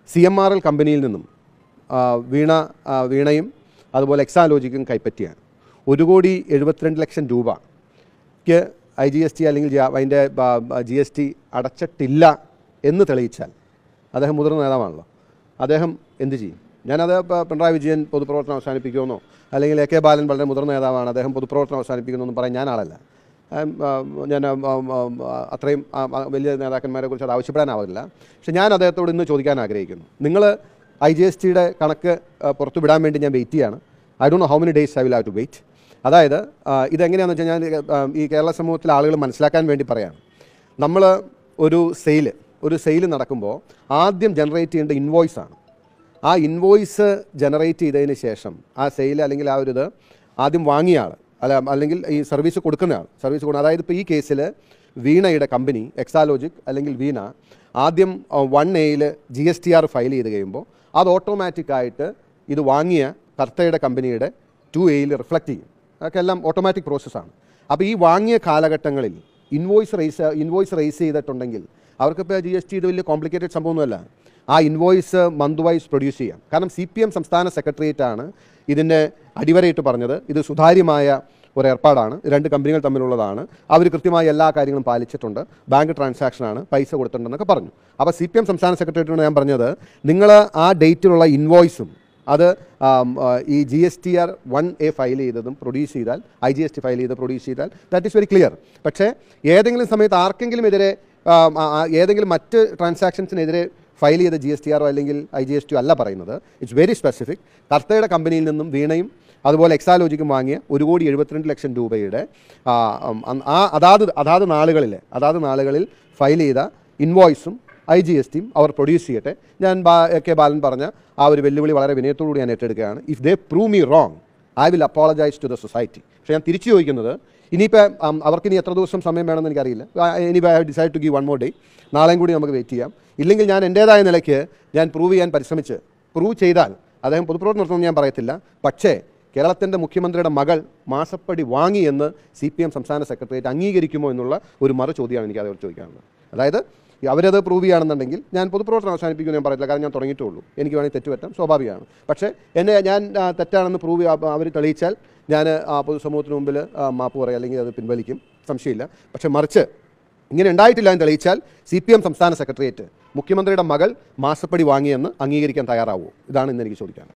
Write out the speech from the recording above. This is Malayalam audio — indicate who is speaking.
Speaker 1: സി എം ആർ എൽ കമ്പനിയിൽ നിന്നും ആ, വീണ ആ, വീണയും അതുപോലെ എക്സാലോജിക്കും കൈപ്പറ്റിയാണ് ഒരു കോടി എഴുപത്തിരണ്ട് ലക്ഷം രൂപയ്ക്ക് ഐ ജി എസ് ടി അല്ലെങ്കിൽ ജി- അതിൻ്റെ ജി എസ് ടി അടച്ചിട്ടില്ല എന്ന് തെളിയിച്ചാൽ അദ്ദേഹം മുതിർന്ന നേതാവാണല്ലോ അദ്ദേഹം എന്ത് ചെയ്യും ഞാനത് പ- പിണറായി വിജയൻ പൊതുപ്രവർത്തനം അവസാനിപ്പിക്കുമെന്നോ അല്ലെങ്കിൽ എ കെ ബാലൻ വളരെ മുതിർന്ന നേതാവാണ് അദ്ദേഹം പൊതുപ്രവർത്തനം അവസാനിപ്പിക്കുമെന്നൊന്നും പറയാൻ ഞാൻ ആളല്ല ആം, ആ, ഞാൻ ആ, ആ, ആ, അത്രയും ആ, ആ, വലിയ നേതാക്കന്മാരെ കുറിച്ച് അത് ആവശ്യപ്പെടാനാവില്ല പക്ഷെ ഞാൻ അദ്ദേഹത്തോട് ഇന്ന് ചോദിക്കാൻ ആഗ്രഹിക്കുന്നു നിങ്ങൾ ഐ ജി എസ് ടിയുടെ കണക്ക് ആ, പുറത്തു വിടാൻ വേണ്ടി ഞാൻ വെയിറ്റ് ചെയ്യാണ് I do know how many days I will have to wait അതായത് ആ, ഇതെങ്ങനെയാണെന്ന് വെച്ചാൽ ഞാൻ ആ, ഈ കേരള സമൂഹത്തിലെ ആളുകൾ മനസ്സിലാക്കാൻ വേണ്ടി പറയാണ് നമ്മൾ ഒരു സെയില് ഒരു സെയിൽ നടക്കുമ്പോൾ ആദ്യം ജനറേറ്റ് ചെയ്യേണ്ട ഇൻവോയ്സ് ആണ് ആ ഇൻവോയ്സ് ജനറേറ്റ് ചെയ്തതിന് ശേഷം ആ സെയിൽ അല്ലെങ്കിൽ ആ ഒരു ഇത് ആദ്യം വാങ്ങിയ ആൾ അല്ല അല്ലെങ്കിൽ ഈ സർവീസ് കൊടുക്കുന്ന ആൾ സർവീസ് കൊടുക്കുന്ന അതായത് ഇപ്പോൾ ഈ കേസിൽ വീണയുടെ കമ്പനി എക്സാലോജിക് അല്ലെങ്കിൽ വീണ ആദ്യം വൺ എയിൽ G S T R file ചെയ്ത് കഴിയുമ്പോൾ അത് ഓട്ടോമാറ്റിക്കായിട്ട് ഇത് വാങ്ങിയ കർത്തയുടെ കമ്പനിയുടെ ടു എയിൽ റിഫ്ലക്റ്റ് ചെയ്യും അതൊക്കെ എല്ലാം ഓട്ടോമാറ്റിക് പ്രോസസ്സാണ് അപ്പോൾ ഈ വാങ്ങിയ കാലഘട്ടങ്ങളിൽ ഇൻവോയ്സ് റേസ് ഇൻവോയ്സ് റേസ് ചെയ്തിട്ടുണ്ടെങ്കിൽ അവർക്കിപ്പോൾ ജി എസ് ടി ഇത് വലിയ കോംപ്ലിക്കേറ്റഡ് സംഭവമൊന്നുമല്ല ആ ഇൻവോയ്സ് മന്ത് വൈസ് പ്രൊഡ്യൂസ് ചെയ്യാം കാരണം സി പി എം സംസ്ഥാന സെക്രട്ടേറിയറ്റ് ആണ് ഇതിൻ്റെ അടിവരയിട്ട് പറഞ്ഞത് ഇത് സുതാര്യമായ ഒരു ഏർപ്പാടാണ് രണ്ട് കമ്പനികൾ തമ്മിലുള്ളതാണ് അവർ കൃത്യമായി എല്ലാ കാര്യങ്ങളും പാലിച്ചിട്ടുണ്ട് ബാങ്ക് ട്രാൻസാക്ഷനാണ് പൈസ കൊടുത്തിട്ടുണ്ടെന്നൊക്കെ പറഞ്ഞു അപ്പോൾ സി പി എം സംസ്ഥാന സെക്രട്ടേറിയറ്റിനോട് ഞാൻ പറഞ്ഞത് നിങ്ങൾ ആ ഡേറ്റിലുള്ള ഇൻവോയ്സും അത് ആം, ആ, ഈ G S T R one A file ചെയ്തതും പ്രൊഡ്യൂസ് ചെയ്താൽ I G S T file ചെയ്ത് പ്രൊഡ്യൂസ് ചെയ്താൽ ദാറ്റ് ഈസ് വെരി ക്ലിയർ പക്ഷേ ഏതെങ്കിലും സമയത്ത് ആർക്കെങ്കിലും എതിരെ ആം, ആ, ആ, ഏതെങ്കിലും മറ്റ് ട്രാൻസാക്ഷൻസിനെതിരെ ഫയൽ ചെയ്ത ജി എസ് ടി ആറോ അല്ലെങ്കിൽ ഐ ജി എസ് ടി അല്ല പറയുന്നത് ഇറ്റ്സ് വെരി സ്പെസിഫിക് കർത്തയുടെ കമ്പനിയിൽ നിന്നും വീണയും അതുപോലെ എക്സാലോജിക്കും വാങ്ങിയ ഒരു കോടി എഴുപത്തിരണ്ട് ലക്ഷം രൂപയുടെ ആ, ഉം, അന്ന് ആ അതാത് അതാത് നാളുകളിൽ അതാത് നാളുകളിൽ ഫയൽ ചെയ്ത ഇൻവോയ്സും ഐ ജി എസ് ടിയും അവർ പ്രൊഡ്യൂസ് ചെയ്യട്ടെ ഞാൻ ബാ എ കെ ബാലൻ പറഞ്ഞ ആ ഒരു വെല്ലുവിളി വളരെ വിനയത്തോടുകൂടി ഞാൻ ഏറ്റെടുക്കുകയാണ് if they prove me wrong I will apologize to the society പക്ഷേ ഞാൻ തിരിച്ചു ചോദിക്കുന്നത് ഇനിയിപ്പോൾ അവർക്ക് ഇനി എത്ര ദിവസം സമയം വേണമെന്ന് എനിക്കറിയില്ല ഇനി I have decide to give one more day നാളെയും കൂടി നമുക്ക് വെയിറ്റ് ചെയ്യാം ഇല്ലെങ്കിൽ ഞാൻ എൻ്റേതായ നിലയ്ക്ക് ഞാൻ പ്രൂവ് ചെയ്യാൻ പരിശ്രമിച്ച് പ്രൂവ് ചെയ്താൽ അദ്ദേഹം പൊതുപ്രവർത്തനം നടത്തുമെന്ന് ഞാൻ പറയത്തില്ല പക്ഷേ കേരളത്തിൻ്റെ മുഖ്യമന്ത്രിയുടെ മകൾ മാസപ്പടി വാങ്ങി എന്ന് സി പി എം സംസ്ഥാന സെക്രട്ടേറിയറ്റ് അംഗീകരിക്കുമോ എന്നുള്ള ഒരു മറു ചോദ്യമാണ് എനിക്ക് അതോട് ചോദിക്കാനുള്ളത് അതായത് ഈ അവരത് പ്രൂവ് ചെയ്യുകയാണെന്നുണ്ടെങ്കിൽ ഞാൻ പൊതുപ്രവർത്തനം അവസാനിപ്പിക്കുമെന്ന് ഞാൻ പറയത്തില്ല കാരണം ഞാൻ തുടങ്ങിയിട്ടേ ഉള്ളൂ എനിക്ക് വേണമെങ്കിൽ തെറ്റ് പറ്റാം സ്വാഭാവികമാണ് പക്ഷേ എന്നെ ഞാൻ ആ, തെറ്റാണെന്ന് പ്രൂവ് അവർ തെളിയിച്ചാൽ ഞാൻ ആ പൊതുസമൂഹത്തിന് മുമ്പിൽ ആ, മാപ്പ് പറയാം അല്ലെങ്കിൽ അത് പിൻവലിക്കും സംശയമില്ല പക്ഷേ മറിച്ച് ഇങ്ങനെ ഉണ്ടായിട്ടില്ല എന്ന് തെളിയിച്ചാൽ സി പി എം സംസ്ഥാന സെക്രട്ടേറിയറ്റ് മുഖ്യമന്ത്രിയുടെ മകൾ മാസപ്പടി വാങ്ങിയെന്ന് അംഗീകരിക്കാൻ തയ്യാറാവുമോ ഇതാണ് ഇന്ന് എനിക്ക് ചോദിക്കാൻ